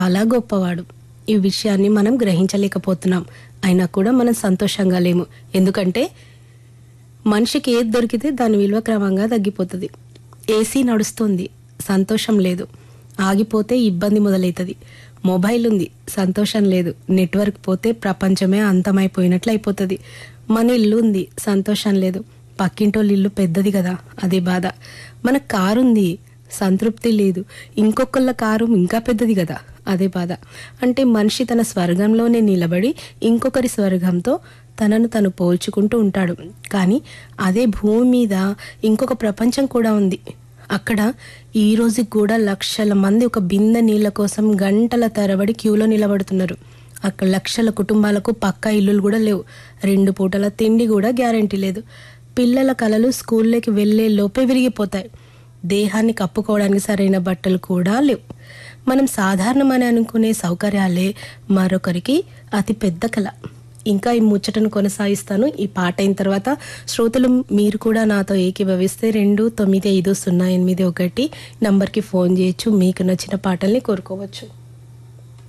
చాలా గొప్పవాడు ఈ విషయాన్ని మనం గ్రహించలేకపోతున్నాం అయినా కూడా మనం సంతోషంగా లేము ఎందుకంటే మనిషికి ఏది దొరికితే దాని విలువ క్రమంగా తగ్గిపోతుంది ఏసీ నడుస్తుంది సంతోషం లేదు ఆగిపోతే ఇబ్బంది మొదలవుతుంది మొబైల్ ఉంది సంతోషం లేదు నెట్వర్క్ పోతే ప్రపంచమే అంతమైపోయినట్లు అయిపోతుంది మన ఇల్లు ఉంది సంతోషం లేదు పక్కింటోళ్ళ ఇల్లు పెద్దది కదా అదే బాధ మన కారు ఉంది సంతృప్తి లేదు ఇంకొకళ్ళ కారు ఇంకా పెద్దది కదా అదే బాధ అంటే మనిషి తన స్వర్గంలోనే నిలబడి ఇంకొకరి స్వర్గంతో తనను తను పోల్చుకుంటూ ఉంటాడు కానీ అదే భూమి మీద ఇంకొక ప్రపంచం కూడా ఉంది అక్కడ ఈ రోజుకి కూడా లక్షల మంది ఒక బిందె నీళ్ళ కోసం గంటల తరబడి క్యూలో నిలబడుతున్నారు అక్కడ లక్షల కుటుంబాలకు పక్కా ఇల్లులు కూడా లేవు రెండు పూటల తిండి కూడా గ్యారంటీ లేదు పిల్లల కలలు స్కూల్లోకి వెళ్ళే లోపే విరిగిపోతాయి దేహాన్ని కప్పుకోవడానికి సరైన బట్టలు కూడా లేవు మనం సాధారణమని అనుకునే సౌకర్యాలే మరొకరికి అతి పెద్ద కళ ఇంకా ఈ ముచ్చటను కొనసాగిస్తాను ఈ పాట అయిన తర్వాత శ్రోతలు మీరు కూడా నాతో ఏకీభవిస్తే రెండు తొమ్మిది ఐదు సున్నా ఎనిమిది ఒకటి నంబర్కి ఫోన్ చేయొచ్చు మీకు నచ్చిన పాటల్ని కోరుకోవచ్చు